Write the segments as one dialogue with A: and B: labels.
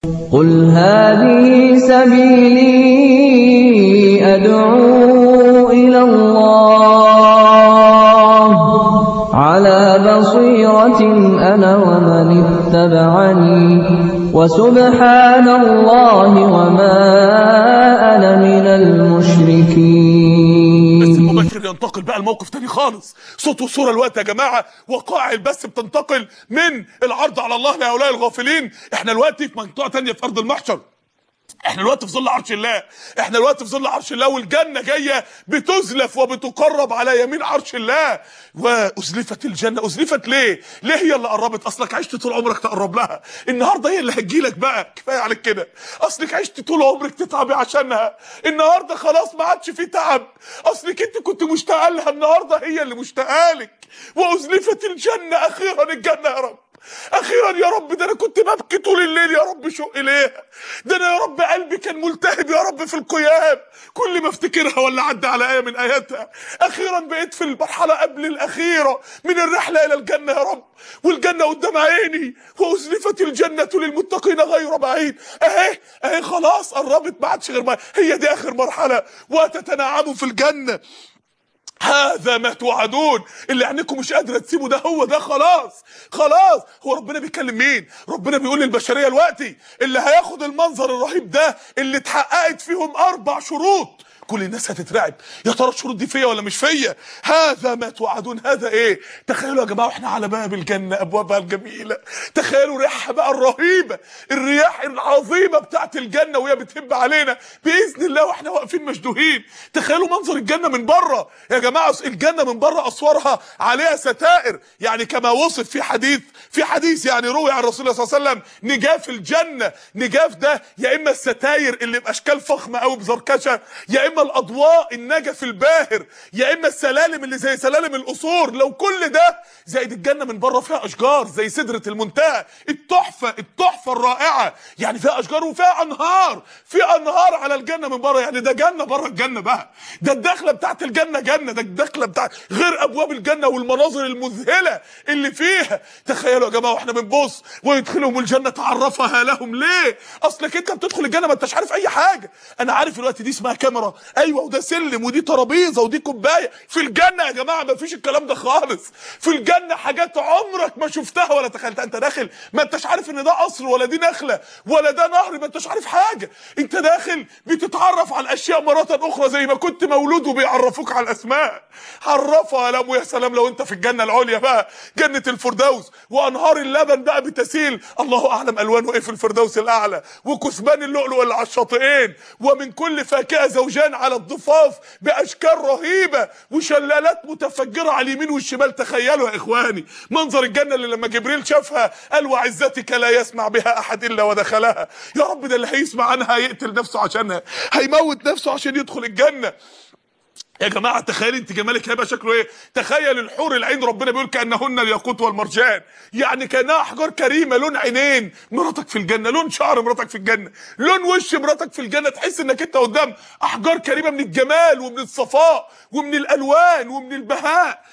A: قُلْ هَٰذِهِ سَبِيلِي أَدْعُو إِلَى اللَّهِ ۚ عَلَىٰ بَصِيرَةٍ أَنَا وَمَنِ اتَّبَعَنِي ۖ وَسُبْحَانَ اللَّهِ وَمَا أَنَا مِنَ الْمُشْرِكِينَ
B: المباشر ينتقل بقى الموقف تاني خالص صوت وصوره الوقت يا جماعه وقائع البث بتنتقل من العرض على الله لهؤلاء الغافلين احنا دلوقتي في منطقه تانية في ارض المحشر احنا دلوقتي في ظل عرش الله احنا دلوقتي في ظل عرش الله والجنه جايه بتزلف وبتقرب على يمين عرش الله وازلفت الجنه ازلفت ليه ليه هي اللي قربت اصلك عشت طول عمرك تقرب لها النهارده هي اللي هتجيلك بقى كفايه عليك كده اصلك عشت طول عمرك تتعبي عشانها النهارده خلاص ما عادش في تعب اصلك انت كنت مشتاقه لها النهارده هي اللي مشتاقه لك وازلفت الجنه اخيرا الجنه يا رب اخيرا يا رب ده انا كنت ببكي طول الليل يا رب شوق اليها ده انا يا رب قلبي كان ملتهب يا رب في القيام كل ما افتكرها ولا عدى على ايه من اياتها اخيرا بقيت في المرحله قبل الاخيره من الرحله الى الجنه يا رب والجنه قدام عيني وازلفت الجنه للمتقين غير بعيد اهي اهي خلاص قربت ما عادش غير ما هي دي اخر مرحله وتتنعموا في الجنه هذا ما توعدون اللي عينكم مش قادره تسيبه ده هو ده خلاص خلاص هو ربنا بيكلم مين ربنا بيقول للبشريه دلوقتي اللي هياخد المنظر الرهيب ده اللي اتحققت فيهم اربع شروط كل الناس هتترعب يا ترى الشروط دي فيا ولا مش فيا هذا ما توعدون هذا ايه تخيلوا يا جماعه واحنا على باب الجنه ابوابها الجميله تخيلوا ريحها بقى الرهيبه الرياح العظيمه بتاعت الجنه وهي بتهب علينا باذن الله واحنا واقفين مشدوهين تخيلوا منظر الجنه من بره يا جماعه الجنه من بره اسوارها عليها ستائر يعني كما وصف في حديث في حديث يعني روي عن الرسول صلى الله عليه وسلم نجاف الجنه نجاف ده يا اما الستاير اللي باشكال فخمه قوي بزركشه يا اما الاضواء النجف الباهر يا اما السلالم اللي زي سلالم القصور لو كل ده زائد الجنه من بره فيها اشجار زي سدره المنتهى التحفه التحفه الرائعه يعني فيها اشجار وفيها انهار في انهار على الجنه من بره يعني ده جنه بره الجنه بقى ده الدخله بتاعت الجنه جنه ده الدخله بتاعت غير ابواب الجنه والمناظر المذهله اللي فيها تخيلوا يا جماعه واحنا بنبص ويدخلهم الجنه تعرفها لهم ليه اصلك انت بتدخل الجنه ما انتش عارف اي حاجه انا عارف الوقت دي اسمها كاميرا ايوه وده سلم ودي ترابيزه ودي كوبايه في الجنه يا جماعه ما فيش الكلام ده خالص في الجنه حاجات عمرك ما شفتها ولا تخيلتها انت داخل ما انتش عارف ان ده قصر ولا دي نخله ولا ده نهر ما انتش عارف حاجه انت داخل بتتعرف على الاشياء مره اخرى زي ما كنت مولود وبيعرفوك على الاسماء عرفها لهم ويا سلام لو انت في الجنه العليا بقى جنه الفردوس وانهار اللبن بقى بتسيل الله اعلم الوانه ايه في الفردوس الاعلى وكثبان اللؤلؤ اللي على الشاطئين ومن كل فاكهه زوجان على الضفاف باشكال رهيبه وشلالات متفجره على اليمين والشمال تخيلوا يا اخواني منظر الجنه اللي لما جبريل شافها قال وعزتك لا يسمع بها احد الا ودخلها يا رب ده اللي هيسمع عنها هيقتل نفسه عشانها هيموت نفسه عشان يدخل الجنه يا جماعه تخيل انت جمالك هيبقى شكله ايه تخيل الحور العين ربنا بيقول كانهن الياقوت والمرجان يعني كانها احجار كريمه لون عينين مراتك في الجنه لون شعر مراتك في الجنه لون وش مراتك في الجنه تحس انك انت قدام احجار كريمه من الجمال ومن الصفاء ومن الالوان ومن البهاء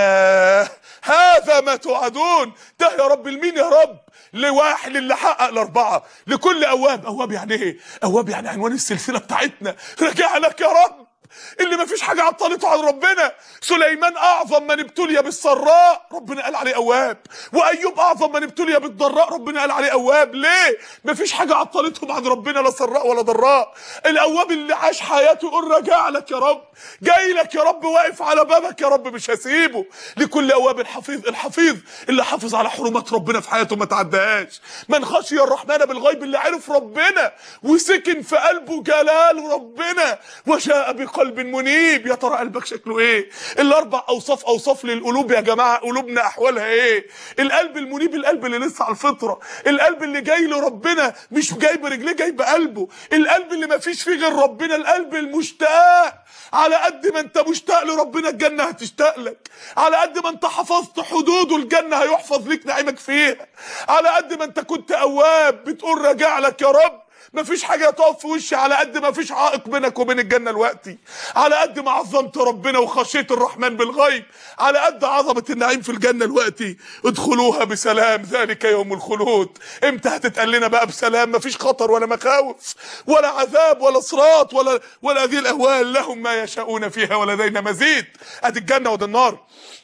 B: يا هذا ما توعدون ده يا رب لمين يا رب لواحد اللي حقق الاربعه لكل اواب اواب يعني ايه اواب يعني عنوان السلسله بتاعتنا رجع لك يا رب اللي ما فيش حاجه عطلته عن ربنا سليمان اعظم من ابتلي بالسراء ربنا قال عليه اواب وايوب اعظم من ابتلي بالضراء ربنا قال عليه اواب ليه ما فيش حاجه عطلتهم عن ربنا لا سراء ولا ضراء الاواب اللي عاش حياته يقول راجع لك يا رب جاي لك يا رب واقف على بابك يا رب مش هسيبه لكل اواب الحفيظ الحفيظ اللي حافظ على حرمات ربنا في حياته ما تعداهاش من خشي الرحمن بالغيب اللي عرف ربنا وسكن في قلبه جلال ربنا وجاء بقلب منيب يا ترى قلبك شكله ايه الاربع اوصاف اوصاف للقلوب يا جماعه قلوبنا احوالها ايه القلب المنيب القلب اللي لسه على الفطره القلب اللي جاي لربنا مش جاي برجليه جاي بقلبه القلب اللي ما فيش فيه غير ربنا القلب المشتاق على قد ما انت مشتاق لربنا الجنه هتشتاق لك على قد ما انت حفظت حدوده الجنه هيحفظ لك نعيمك فيها على قد ما انت كنت اواب بتقول راجع لك يا رب مفيش حاجه تقف في وشي على قد ما فيش عائق بينك وبين الجنه دلوقتي على قد ما عظمت ربنا وخشيت الرحمن بالغيب على قد عظمه النعيم في الجنه دلوقتي ادخلوها بسلام ذلك يوم الخلود امتى هتتقال لنا بقى بسلام مفيش خطر ولا مخاوف ولا عذاب ولا صراط ولا ولا هذه الاهوال لهم ما يشاءون فيها ولدينا مزيد ادي الجنه وده النار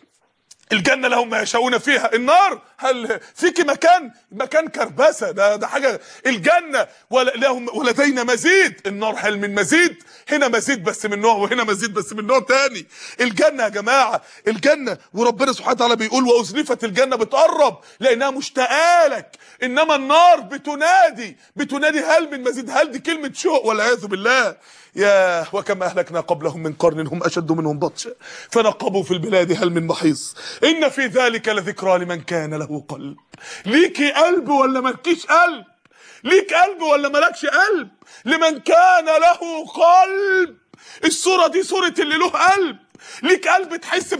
B: الجنه لهم ما يشاءون فيها النار هل فيك مكان مكان كربسه ده ده حاجه الجنه ولا لهم ولدينا مزيد النار هل من مزيد هنا مزيد بس من نوع وهنا مزيد بس من نوع تاني الجنه يا جماعه الجنه وربنا سبحانه وتعالى بيقول وازلفت الجنه بتقرب لانها مشتاقه لك انما النار بتنادي بتنادي هل من مزيد هل دي كلمه شوق والعياذ بالله يا وكما اهلكنا قبلهم من قرن هم اشد منهم بطشا فنقبوا في البلاد هل من محيص ان في ذلك لذكرى لمن كان له قلب ليكي قلب ولا مالكيش قلب ليك قلب ولا مالكش قلب لمن كان له قلب الصورة دي صورة اللي له قلب ليك قلب تحس ب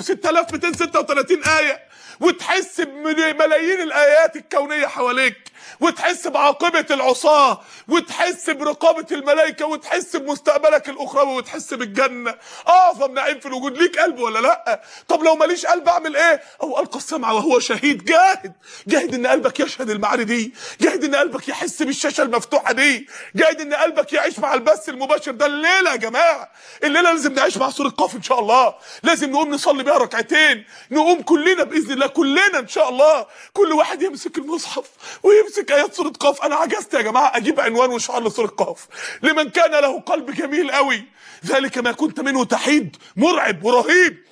B: 6236 آية وتحس بملايين الآيات الكونية حواليك وتحس بعاقبة العصاة وتحس برقابة الملائكة وتحس بمستقبلك الأخروي وتحس بالجنة أعظم نعيم في الوجود ليك قلب ولا لأ طب لو ماليش قلب أعمل إيه أو ألقى السمع وهو شهيد جاهد جاهد إن قلبك يشهد المعاني دي جاهد إن قلبك يحس بالشاشة المفتوحة دي جاهد إن قلبك يعيش مع البث المباشر ده الليلة يا جماعة الليلة لازم نعيش مع سورة قاف إن شاء الله لازم نقوم نصلي بيها ركعتين نقوم كلنا بإذن الله كلنا إن شاء الله كل واحد يمسك المصحف ويمسك ايات سوره قاف انا عجزت يا جماعه اجيب عنوان وشعار لسوره قاف لمن كان له قلب جميل قوي ذلك ما كنت منه تحيد مرعب ورهيب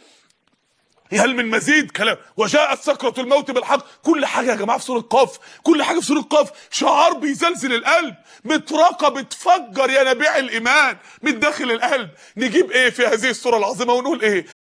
B: هل من مزيد كلام وجاءت سكرة الموت بالحق كل حاجة يا جماعة في سورة قاف كل حاجة في سورة قاف شعار بيزلزل القلب مطرقة بتفجر ينابيع الإيمان من داخل القلب نجيب إيه في هذه السورة العظيمة ونقول إيه